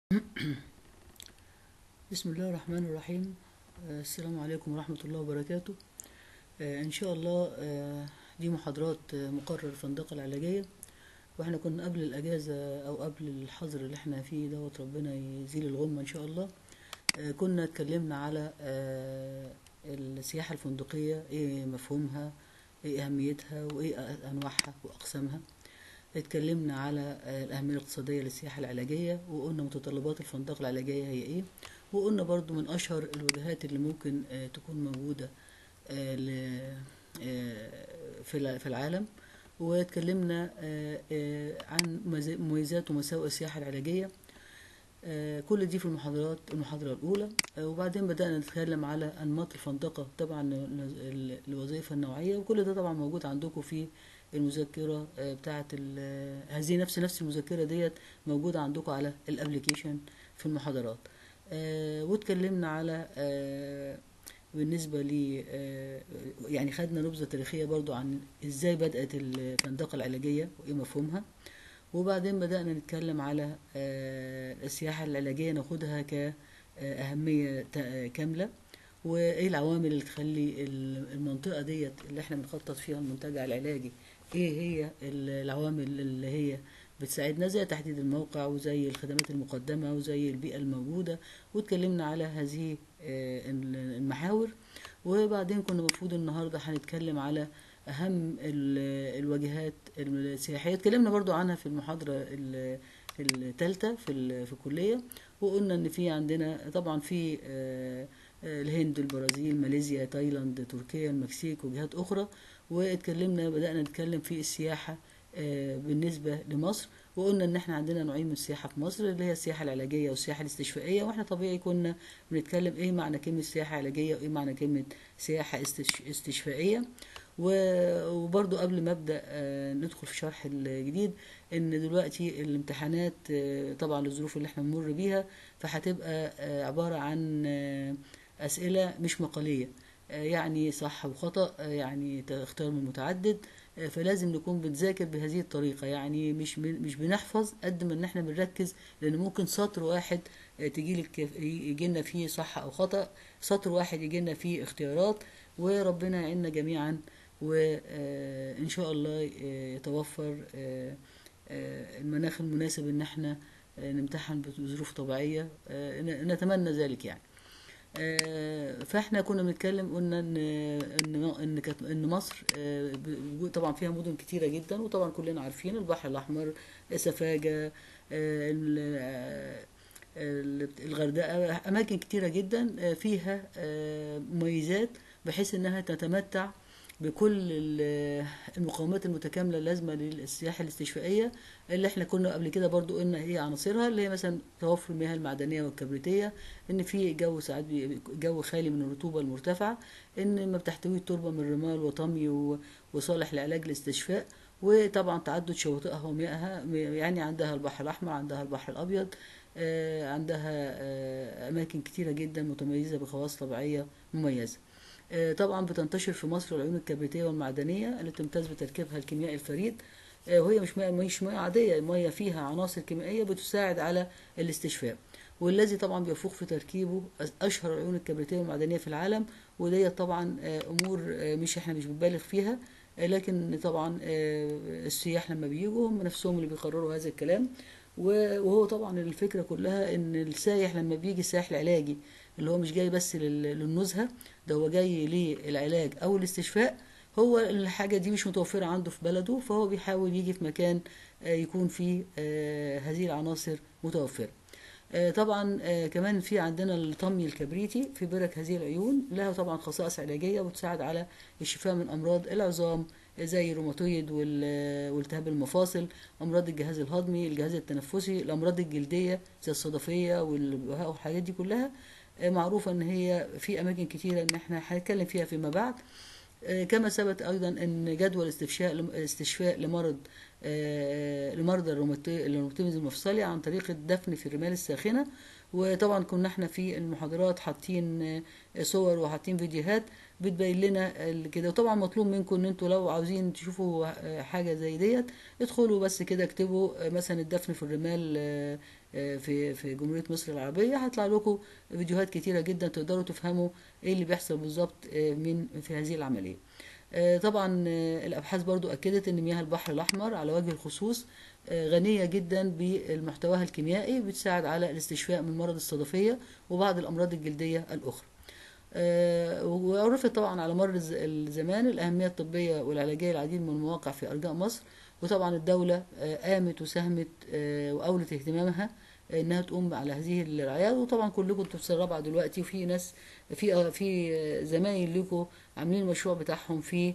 بسم الله الرحمن الرحيم آه، السلام عليكم ورحمة الله وبركاته آه، إن شاء الله آه، دي محاضرات آه، مقرر الفندقة العلاجية واحنا كنا قبل الأجازة أو قبل الحظر اللي احنا فيه دوت ربنا يزيل الغمة إن شاء الله آه، كنا اتكلمنا على آه، السياحة الفندقية ايه مفهومها ايه أهميتها وايه أ- أنواعها وأقسامها اتكلمنا على آه، الأهمية الاقتصادية للسياحة العلاجية وقلنا متطلبات الفندقة العلاجية هي ايه وقلنا برضو من أشهر الوجهات اللي ممكن آه، تكون موجودة آه، ل- آه، في الع- في العالم واتكلمنا آه، آه، عن مز- مميزات ومساوئ السياحة العلاجية آه، كل دي في المحاضرات المحاضرة الأولى آه، وبعدين بدأنا نتكلم على أنماط الفندقة طبعا ل- ل- الوظيفة النوعية وكل ده طبعا موجود عندكم في المذكرة آه، بتاعة ال- هذه نفس نفس المذكرة ديت موجودة عندكم على الابليكيشن في المحاضرات آه، واتكلمنا على آه، بالنسبة ل آه، يعني خدنا نبذة تاريخية برضو عن ازاي بدأت الفندقة العلاجية وايه مفهومها وبعدين بدأنا نتكلم على آه، السياحة العلاجية ناخدها كأهمية تا- كاملة وايه العوامل اللي تخلي ال- المنطقة ديت اللي احنا بنخطط فيها المنتجع العلاجي ايه هي ال- العوامل اللي هي بتساعدنا زي تحديد الموقع وزي الخدمات المقدمة وزي البيئة الموجودة واتكلمنا على هذه آه، ال- المحاور وبعدين كنا المفروض النهاردة هنتكلم على أهم ال- الواجهات السياحية اتكلمنا برضو عنها في المحاضرة ال- التالتة في ال- في الكلية وقلنا إن في عندنا طبعا في آه، آه، الهند البرازيل ماليزيا تايلاند تركيا المكسيك وجهات أخرى واتكلمنا بدأنا نتكلم في السياحة آه، بالنسبة لمصر وقلنا ان احنا عندنا نوعين من السياحة في مصر اللي هي السياحة العلاجية والسياحة الاستشفائية واحنا طبيعي كنا بنتكلم ايه معنى كلمة سياحة علاجية وايه معنى كلمة سياحة استش- استشفائية و- وبرضو قبل ما ابدا آه، ندخل في شرح الجديد ان دلوقتي الامتحانات آه، طبعا للظروف اللي احنا بنمر بيها فهتبقى آه، عبارة عن آه، اسئلة مش مقالية آه، يعني صح وخطأ آه، يعني اختيار من متعدد آه، فلازم نكون بنذاكر بهذه الطريقة يعني مش بن- مش بنحفظ قد ما ان احنا بنركز لان ممكن سطر واحد تجي لك يجي لنا فيه صح او خطأ سطر واحد يجي لنا فيه اختيارات وربنا يعيننا جميعا وان شاء الله آه، يتوفر آه، آه، المناخ المناسب ان احنا آه، نمتحن بظروف طبيعية آه، ن- نتمنى ذلك يعني آه، فاحنا كنا بنتكلم قلنا ان ان ان كانت ان مصر آه، ب- طبعا فيها مدن كتيره جدا وطبعا كلنا عارفين البحر الاحمر سفاجه آه، ال- آه، ال- الغردقه اماكن كتيره جدا آه، فيها آه، مميزات بحيث انها تتمتع بكل ال- المقومات المتكامله اللازمه للسياحه الاستشفائيه اللي احنا كنا قبل كده برضو قلنا هي عناصرها اللي هي مثلا توفر المياه المعدنيه والكبريتيه ان في جو ساعات بي- جو خالي من الرطوبه المرتفعه ان ما بتحتوي التربه من رمال وطمي و- وصالح لعلاج الاستشفاء وطبعا تعدد شواطئها وميائها يعني عندها البحر الاحمر عندها البحر الابيض آه، عندها آه، اماكن كتيره جدا متميزه بخواص طبيعيه مميزه آه، طبعا بتنتشر في مصر العيون الكبريتيه والمعدنيه اللي تمتاز بتركيبها الكيميائي الفريد آه، وهي مش مياه مش مياه عاديه مياه فيها عناصر كيميائيه بتساعد على الاستشفاء والذي طبعا بيفوق في تركيبه اشهر العيون الكبريتيه والمعدنيه في العالم ودي طبعا آه، امور آه، مش احنا مش بنبالغ فيها آه، لكن طبعا آه، السياح لما بيجوا هم نفسهم اللي بيقرروا هذا الكلام و- وهو طبعا الفكره كلها ان السايح لما بيجي السائح العلاجي اللي هو مش جاي بس لل- للنزهه ده هو جاي للعلاج او الاستشفاء هو الحاجه دي مش متوفره عنده في بلده فهو بيحاول يجي في مكان آه، يكون فيه آه، هذه العناصر متوفره آه، طبعا آه، كمان في عندنا الطمي الكبريتي في برك هذه العيون لها طبعا خصائص علاجيه وتساعد على الشفاء من امراض العظام زي الروماتويد وال- والتهاب المفاصل امراض الجهاز الهضمي الجهاز التنفسي الامراض الجلديه زي الصدفيه والبهاء والحاجات دي كلها آه، معروفه ان هي في اماكن كتيره ان احنا هنتكلم فيها فيما بعد آه، كما ثبت ايضا ان جدول استشفاء استشفاء لمرض آه، لمرضى الروماتي- الروماتيزم المفصلي عن طريق الدفن في الرمال الساخنه وطبعا كنا احنا في المحاضرات حاطين آه، صور وحاطين فيديوهات بتبين لنا ال- كده وطبعا مطلوب منكم ان انتوا لو عاوزين تشوفوا آه، حاجه زي ديت ادخلوا بس كده اكتبوا آه، مثلا الدفن في الرمال آه، آه، في في جمهوريه مصر العربيه هيطلع لكم فيديوهات كتيره جدا تقدروا تفهموا ايه اللي بيحصل بالظبط آه، من في هذه العمليه آه، طبعا آه، الابحاث برضو اكدت ان مياه البحر الاحمر على وجه الخصوص آه، غنيه جدا بمحتواها الكيميائي بتساعد على الاستشفاء من مرض الصدفيه وبعض الامراض الجلديه الاخرى آه، وعرفت طبعا على مر الز- الزمان الأهمية الطبية والعلاجية للعديد من المواقع في أرجاء مصر وطبعا الدولة آه، قامت وساهمت آه، وأولت اهتمامها انها تقوم على هذه الرعايات وطبعا كلكم انتوا في سنه رابعه دلوقتي وفي ناس في آه، في آه، زمايل لكم عاملين المشروع بتاعهم في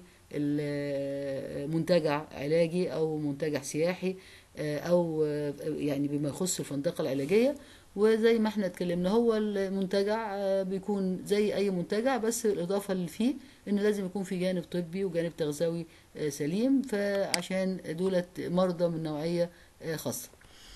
ال- منتجع علاجي او منتجع سياحي آه، او آه، يعني بما يخص الفندقه العلاجيه وزي ما احنا اتكلمنا هو المنتجع آه، بيكون زي اي منتجع بس الاضافه اللي فيه ان لازم يكون في جانب طبي وجانب تغذوي آه، سليم فعشان دولت مرضى من نوعيه آه، خاصه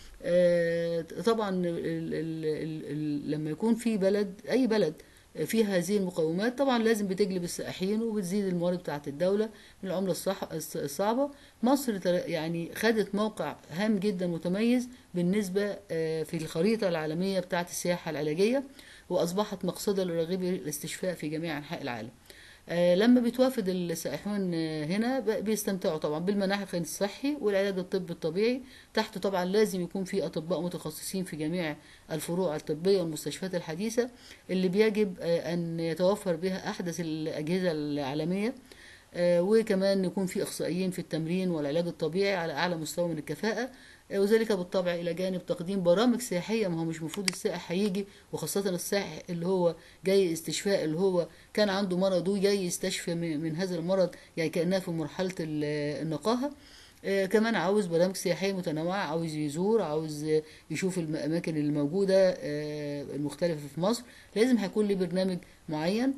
آه، طبعا ال ال ال ال لما يكون في بلد اي بلد فيها هذه المقومات طبعا لازم بتجلب السائحين وبتزيد الموارد بتاعه الدوله من العمله الصح الص- الصعبه مصر تر- يعني خدت موقع هام جدا متميز بالنسبه آه، في الخريطه العالميه بتاعه السياحه العلاجيه واصبحت مقصده لراغبي الاستشفاء في جميع انحاء العالم آه، لما بيتوافد السائحون آه، هنا ب- بيستمتعوا طبعا بالمناخ الصحي والعلاج الطبي الطبيعي تحت طبعا لازم يكون في اطباء متخصصين في جميع الفروع الطبيه والمستشفيات الحديثه اللي بيجب آه، ان يتوفر بها احدث الاجهزه العالميه آه، وكمان يكون في اخصائيين في التمرين والعلاج الطبيعي على اعلى مستوى من الكفاءه آه، وذلك بالطبع الى جانب تقديم برامج سياحيه ما هو مش المفروض السائح هيجي وخاصه السائح اللي هو جاي استشفاء اللي هو كان عنده مرض وجاي يستشفى من من هذا المرض يعني كانها في مرحله ال- النقاهه آه، كمان عاوز برامج سياحيه متنوعه عاوز يزور عاوز آه، يشوف الاماكن اللي موجوده آه، المختلفه في مصر لازم هيكون له برنامج معين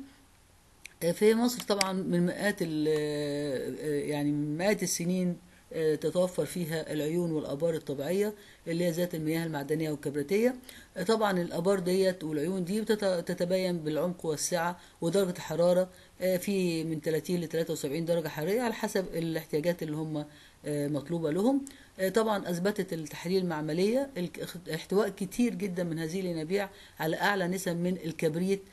في مصر طبعا من مئات ال- يعني من مئات السنين تتوفر فيها العيون والابار الطبيعيه اللي هي ذات المياه المعدنيه والكبريتيه طبعا الابار ديت والعيون دي بتت- تتبين بالعمق والسعه ودرجه الحراره في من 30 ل 73 درجه حراريه على حسب الاحتياجات اللي هم مطلوبه لهم طبعا اثبتت التحاليل المعمليه الك- احتواء كتير جدا من هذه الينابيع على اعلى نسب من الكبريت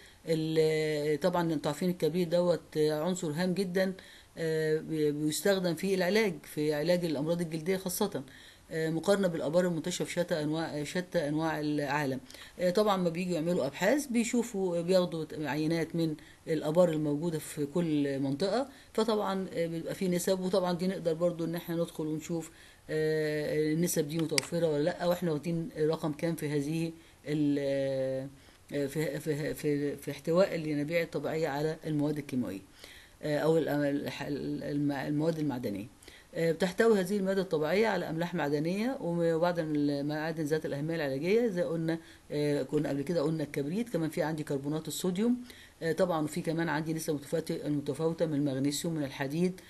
ال- طبعا انتوا عارفين الكبريت دوت عنصر هام جدا آه، بي- بيستخدم في العلاج في علاج الامراض الجلديه خاصه آه، مقارنه بالابار المنتشره في شتى انواع شتى انواع العالم آه، طبعا ما بييجوا يعملوا ابحاث بيشوفوا بياخدوا عينات من الابار الموجوده في كل منطقه فطبعا آه، بيبقى في نسب وطبعا دي نقدر برضو ان احنا ندخل ونشوف آه، النسب دي متوفره ولا لا واحنا واخدين رقم كام في هذه ال- آه، في في في في احتواء الينابيع الطبيعيه على المواد الكيماويه آه، او ال- الح- الم- المواد المعدنيه آه، بتحتوي هذه المواد الطبيعيه على املاح معدنيه وبعض المعادن ذات الاهميه العلاجيه زي قلنا آه، كنا قبل كده قلنا الكبريت كمان في عندي كربونات الصوديوم آه، طبعا وفي كمان عندي نسبه متفاوته متفاوته من المغنيسيوم من الحديد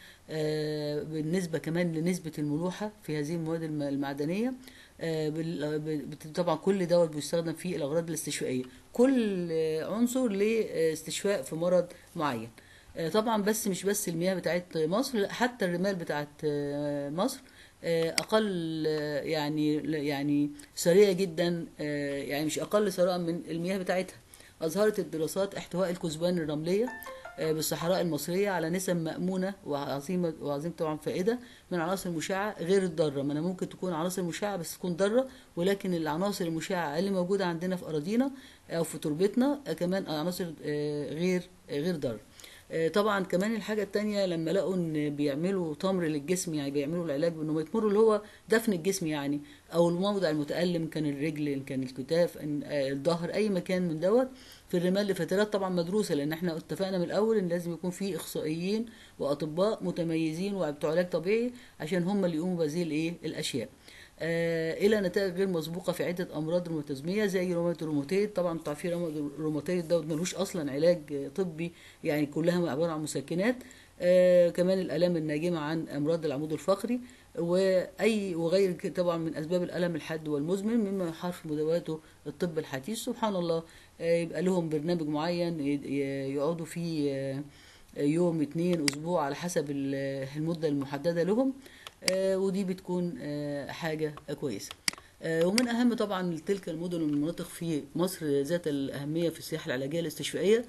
آه، بالنسبه كمان لنسبه الملوحه في هذه المواد الم- المعدنيه آه، بال- بت- طبعا كل دوت بيستخدم في الاغراض الاستشفائيه كل آه، عنصر لاستشفاء في مرض معين آه، طبعا بس مش بس المياه بتاعت مصر لا حتى الرمال بتاعت آه، مصر آه، اقل آه، يعني يعني ثريه جدا آه، يعني مش اقل ثراء من المياه بتاعتها اظهرت الدراسات احتواء الكثبان الرمليه آه، بالصحراء المصريه على نسب مامونه وعظيمه وعظيمه طبعا فائده من عناصر المشعه غير الضاره ما انا ممكن تكون عناصر مشعه بس تكون ضاره ولكن العناصر المشعه اللي موجوده عندنا في اراضينا او في تربتنا آه، كمان عناصر آه، غير آه، غير ضاره آه، طبعا كمان الحاجة التانية لما لقوا ان بيعملوا تمر للجسم يعني بيعملوا العلاج بانهم يتمروا اللي هو دفن الجسم يعني او الموضع المتألم كان الرجل إن كان الكتاف إن آه، الظهر اي مكان من دوت في الرمال لفترات طبعا مدروسة لان احنا اتفقنا من الاول ان لازم يكون في اخصائيين واطباء متميزين وبتوع علاج طبيعي عشان هم اللي يقوموا بهذه الايه الاشياء آه، الى نتائج غير مسبوقه في عده امراض روماتيزميه زي رومات الروماتيد طبعا انتوا عارفين رومات الروماتيد دوت ملوش اصلا علاج آه، طبي يعني كلها عباره عن مسكنات آه كمان الالام الناجمه عن امراض العمود الفقري واي وغير كده طبعا من اسباب الالم الحاد والمزمن مما يحار في مداواته الطب الحديث سبحان الله آه، يبقى لهم برنامج معين ي- ي- يقعدوا فيه آه، يوم اتنين اسبوع على حسب ال- المده المحدده لهم آه، ودي بتكون آه، حاجه كويسه آه، ومن اهم طبعا تلك المدن والمناطق في مصر ذات الاهميه في السياحه العلاجيه الاستشفائيه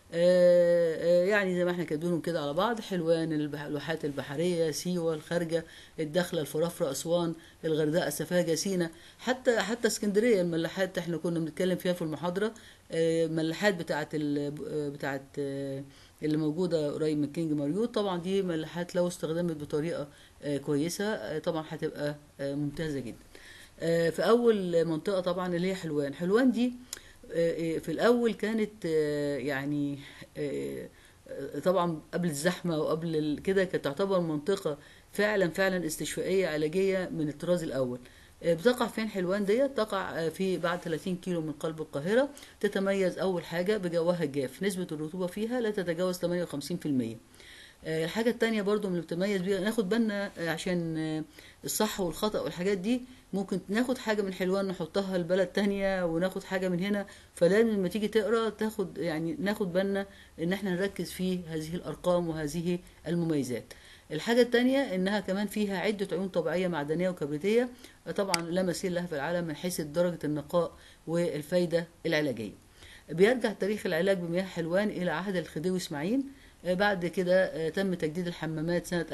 آه، آه، يعني زي ما احنا كاتبينهم كده على بعض حلوان البح- الواحات البحريه سيوه الخارجه الداخله الفرافره اسوان الغردقه سفاجه سينا حتى حتى اسكندريه الملاحات احنا كنا بنتكلم فيها في المحاضره آه، ملاحات بتاعه بتاعه اللي موجوده قريب من كينج ماريوت طبعا دي ملاحات لو استخدمت بطريقه آه، كويسه آه، طبعا هتبقى آه، ممتازه جدا آه، في اول منطقه طبعا اللي هي حلوان حلوان دي آه، آه، في الاول كانت آه، يعني آه، آه، طبعا قبل الزحمه وقبل ال- كده كانت تعتبر منطقه فعلا فعلا استشفائيه علاجيه من الطراز الاول آه، بتقع فين حلوان ديت تقع آه، في بعد 30 كيلو من قلب القاهره تتميز اول حاجه بجوها الجاف نسبه الرطوبه فيها لا تتجاوز 58% آه، الحاجة التانية برضو من اللي بتميز بيها ناخد بالنا آه، عشان آه، الصح والخطأ والحاجات دي ممكن ناخد حاجة من حلوان نحطها لبلد تانية وناخد حاجة من هنا فلازم لما تيجي تقرا تاخد يعني ناخد بالنا ان احنا نركز في هذه الارقام وهذه المميزات الحاجة التانية انها كمان فيها عدة عيون طبيعية معدنية وكبريتية آه، طبعا لا مثيل لها في العالم من حيث درجة النقاء والفايدة العلاجية بيرجع تاريخ العلاج بمياه حلوان إلى عهد الخديوي إسماعيل آه، بعد كده آه، تم تجديد الحمامات سنة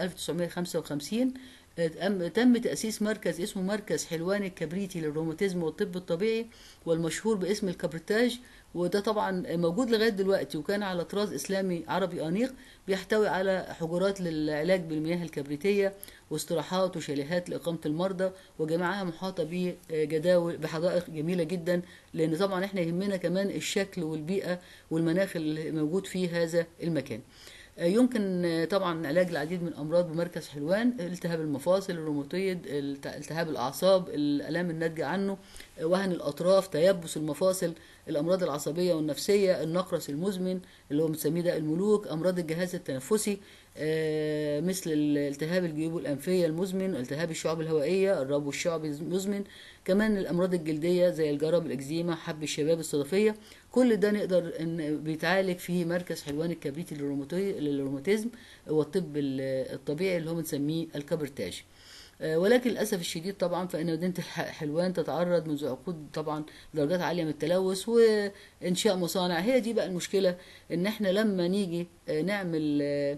1955 آه، تم- تم تأسيس مركز اسمه مركز حلوان الكبريتي للروماتيزم والطب الطبيعي والمشهور باسم الكبرتاج وده طبعا موجود لغاية دلوقتي وكان على طراز إسلامي عربي أنيق بيحتوي على حجرات للعلاج بالمياه الكبريتية واستراحات وشاليهات لإقامة المرضى وجميعها محاطة بجداول بحدائق جميلة جدا لأن طبعا احنا يهمنا كمان الشكل والبيئة والمناخ اللي موجود في هذا المكان آه، يمكن آه، طبعا علاج العديد من الامراض بمركز حلوان التهاب المفاصل الروماتويد الت- التهاب الاعصاب الالام الناتجه عنه آه، وهن الاطراف تيبس المفاصل الامراض العصبيه والنفسيه النقرس المزمن اللي هو بنسميه ده الملوك امراض الجهاز التنفسي آه، مثل التهاب الجيوب الانفيه المزمن التهاب الشعب الهوائيه الربو الشعبي المزمن كمان الامراض الجلديه زي الجرب الاكزيما حب الشباب الصدفيه كل ده نقدر ان بيتعالج في مركز حلوان الكبريتي للروماتوي- للروماتيزم والطب ال- الطبيعي اللي هو بنسميه الكبرتاج آه، ولكن للاسف الشديد طبعا فان مدينه الح- حلوان تتعرض منذ عقود طبعا درجات عاليه من التلوث وانشاء مصانع هي دي بقى المشكله ان احنا لما نيجي آه، نعمل آه،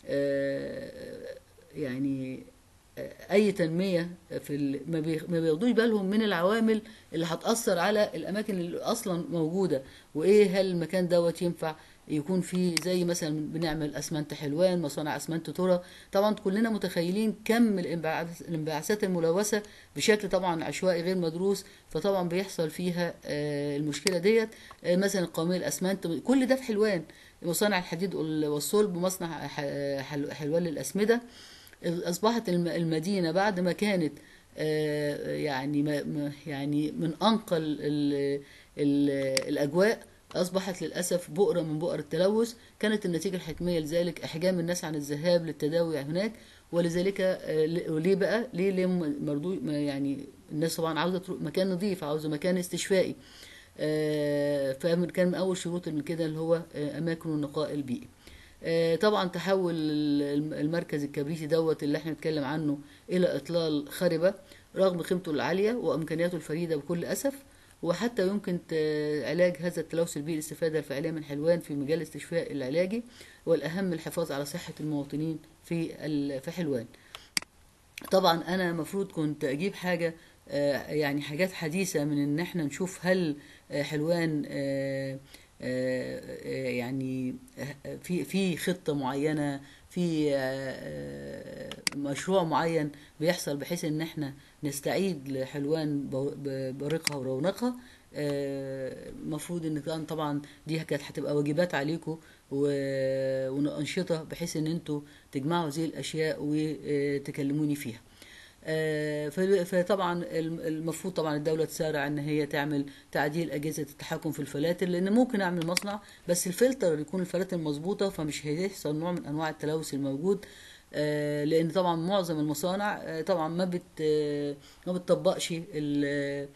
آه، يعني آه، اي تنميه في ال... ما بي- ما بياخدوش بالهم من العوامل اللي هتاثر على الاماكن اللي اصلا موجوده وايه هل المكان دوت ينفع يكون فيه زي مثلا بنعمل اسمنت حلوان مصانع اسمنت ترى طبعا كلنا متخيلين كم الانبعاث- الانبعاثات الملوثه بشكل طبعا عشوائي غير مدروس فطبعا بيحصل فيها آه، المشكله ديت آه، مثلا قوامير الاسمنت كل ده في حلوان مصانع الحديد والصلب مصنع ح- حل- حلوان للاسمده اصبحت الم- المدينه بعد ما كانت آه، يعني ما- ما- يعني من انقى ال- ال- ال- الاجواء اصبحت للاسف بؤره من بؤر التلوث كانت النتيجه الحتميه لذلك احجام الناس عن الذهاب للتداوي هناك ولذلك آه، ل- وليه بقى ليه ليه مرضو ما يعني الناس طبعا عاوزه تروح مكان نظيف عاوزه مكان استشفائي آه، فكان من اول شروط من كده اللي هو آه، اماكن النقاء البيئي آه، طبعا تحول ال- المركز الكبريتي دوت اللي احنا بنتكلم عنه الى اطلال خربه رغم قيمته العاليه وامكانياته الفريده بكل اسف وحتى يمكن ت- علاج هذا التلوث البيئي الاستفاده الفعليه من حلوان في مجال الاستشفاء العلاجي والاهم الحفاظ على صحه المواطنين في ال- في حلوان طبعا انا المفروض كنت اجيب حاجه آه، يعني حاجات حديثه من ان احنا نشوف هل آه، حلوان آه، آه، آه، يعني آه، في في خطه معينه في آه، آه، مشروع معين بيحصل بحيث ان احنا نستعيد لحلوان بو- ب- بريقها ورونقها المفروض ان كان طبعا دي كانت هتبقى واجبات عليكم و- وانشطه بحيث ان انتوا تجمعوا هذه الاشياء وتكلموني فيها آه، ف- فطبعا الم- المفروض طبعا الدولة تسارع ان هي تعمل تعديل اجهزة التحكم في الفلاتر لان ممكن اعمل مصنع بس الفلتر يكون الفلاتر مظبوطة فمش هيحصل نوع من انواع التلوث الموجود آه، لان طبعا معظم المصانع آه، طبعا ما بت آه، ما بتطبقش ال-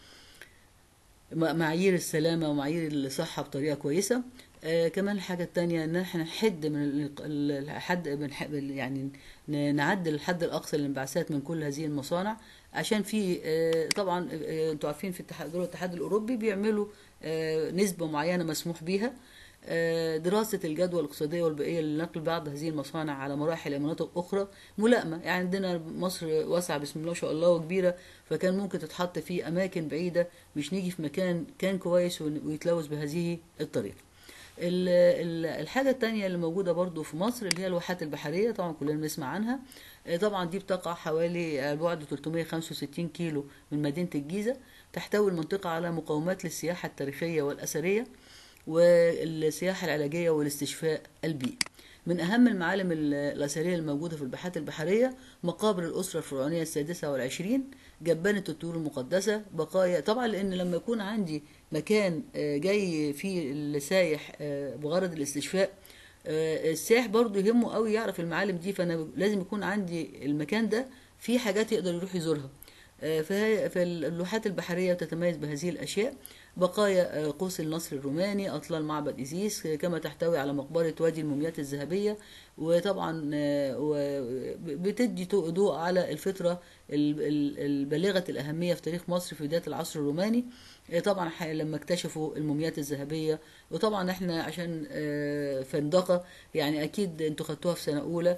م- معايير السلامة ومعايير الصحة بطريقة كويسة آه كمان الحاجة التانية ان احنا نحد من ال- ال- الحد من ح- يعني ن- نعدل الحد الاقصى للانبعاثات من كل هذه المصانع عشان في آه طبعا آه، انتوا عارفين في الاتحاد دول الاتحاد الاوروبي بيعملوا آه نسبة معينة مسموح بيها آه، دراسة الجدوى الاقتصادية والبيئية لنقل بعض هذه المصانع على مراحل إلى مناطق أخرى ملائمة يعني عندنا مصر واسعة بسم الله ما شاء الله وكبيرة فكان ممكن تتحط في أماكن بعيدة مش نيجي في مكان كان كويس ون- ويتلوث بهذه الطريقة ال- ال- الحاجة التانية اللي موجودة برضو في مصر اللي هي الواحات البحرية طبعا كلنا بنسمع عنها آه، طبعا دي بتقع حوالي على بعد 365 كيلو من مدينة الجيزة تحتوي المنطقة على مقومات للسياحة التاريخية والأثرية والسياحة العلاجية والاستشفاء البيئي من أهم المعالم ال- الأثرية الموجودة في الباحات البحرية مقابر الأسرة الفرعونية السادسة والعشرين جبانة الطيور المقدسة بقايا طبعا لأن لما يكون عندي مكان آه، جاي فيه السايح آه، بغرض الاستشفاء آه، السائح برضو يهمه قوي يعرف المعالم دي فأنا لازم يكون عندي المكان ده فيه حاجات يقدر يروح يزورها آه، فهي فاللوحات البحرية تتميز بهذه الأشياء بقايا آه، قوس النصر الروماني أطلال معبد إيزيس آه، كما تحتوي على مقبرة وادي الموميات الذهبية وطبعا آه، و- بتدي تو- ضوء على الفترة ال- ال- البالغة الأهمية في تاريخ مصر في بداية العصر الروماني آه، طبعا ح- لما اكتشفوا الموميات الذهبية وطبعا احنا عشان آه، فندقة يعني أكيد انتوا خدتوها في سنة أولى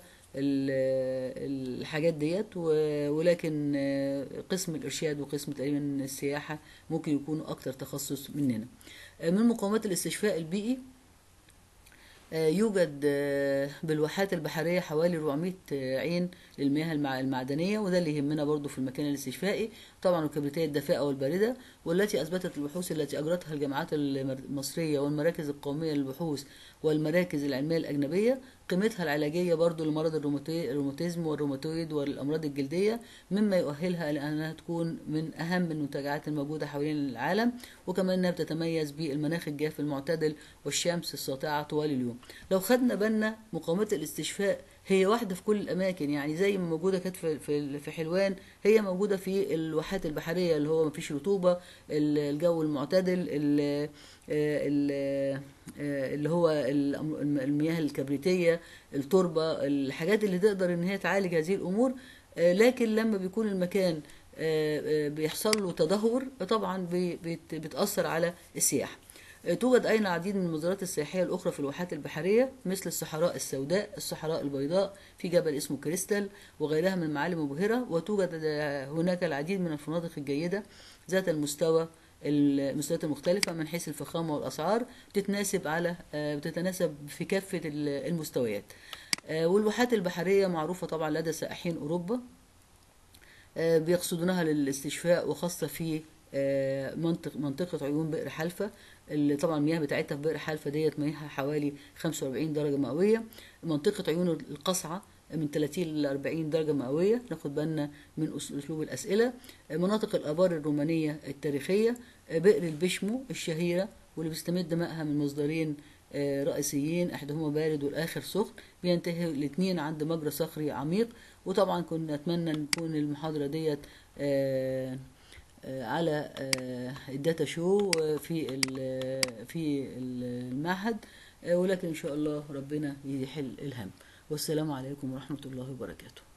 ال- الحاجات ديت و- ولكن آه، قسم الإرشاد وقسم تقريبا السياحة ممكن يكونوا أكتر تخصص مننا آه، من مقومات الاستشفاء البيئي آه، يوجد آه، بالواحات البحرية حوالي 400 عين للمياه المع- المعدنية وده اللي يهمنا برضو في المكان الاستشفائي طبعا وكبريتية الدافئة والباردة والتي أثبتت البحوث التي أجرتها الجامعات المر- المصرية والمراكز القومية للبحوث والمراكز العلمية الأجنبية قيمتها العلاجية برضو لمرض الروماتي- الروماتيزم والروماتويد والأمراض الجلدية مما يؤهلها لأنها تكون من أهم المنتجعات الموجودة حوالين العالم وكمان أنها بتتميز بالمناخ الجاف المعتدل والشمس الساطعة طوال اليوم لو خدنا بالنا مقاومات الاستشفاء هي واحدة في كل الأماكن يعني زي ما موجودة كانت في في في حلوان هي موجودة في الواحات البحرية اللي هو مفيش رطوبة ال- الجو المعتدل ال- ال- اللي هو الأم- المياه الكبريتية التربة الحاجات اللي تقدر إن هي تعالج هذه الأمور آه، لكن لما بيكون المكان آه، آه، بيحصل له تدهور طبعا بي- بت- بتأثر على السياحة آه، توجد أيضا العديد من المزارات السياحية الأخرى في الواحات البحرية مثل الصحراء السوداء الصحراء البيضاء في جبل اسمه كريستال وغيرها من المعالم المبهرة وتوجد آه، هناك العديد من الفنادق الجيدة ذات المستوى المستويات المختلفة من حيث الفخامة والأسعار بتتناسب على آه، بتتناسب في كافة ال- المستويات آه، والواحات البحرية معروفة طبعا لدى سائحين أوروبا آه، بيقصدونها للاستشفاء وخاصة في آه، منطق منطقة عيون بئر حلفة اللي طبعا المياه بتاعتها في بئر حلفة ديت مياهها حوالي 45 درجة مئوية منطقة عيون القصعة من 30 ل 40 درجة مئوية ناخد بالنا من أس- أسلوب الأسئلة آه، مناطق الآبار الرومانية التاريخية آه، بئر البشمو الشهيرة واللي بيستمد مائها من مصدرين آه، رئيسيين احدهما بارد والاخر سخن بينتهي الاثنين عند مجرى صخري عميق وطبعا كنا نتمنى ان تكون المحاضره ديت آه، آه، على آه، الداتا شو في ال- في المعهد آه، ولكن ان شاء الله ربنا يحل الهم والسلام عليكم ورحمه الله وبركاته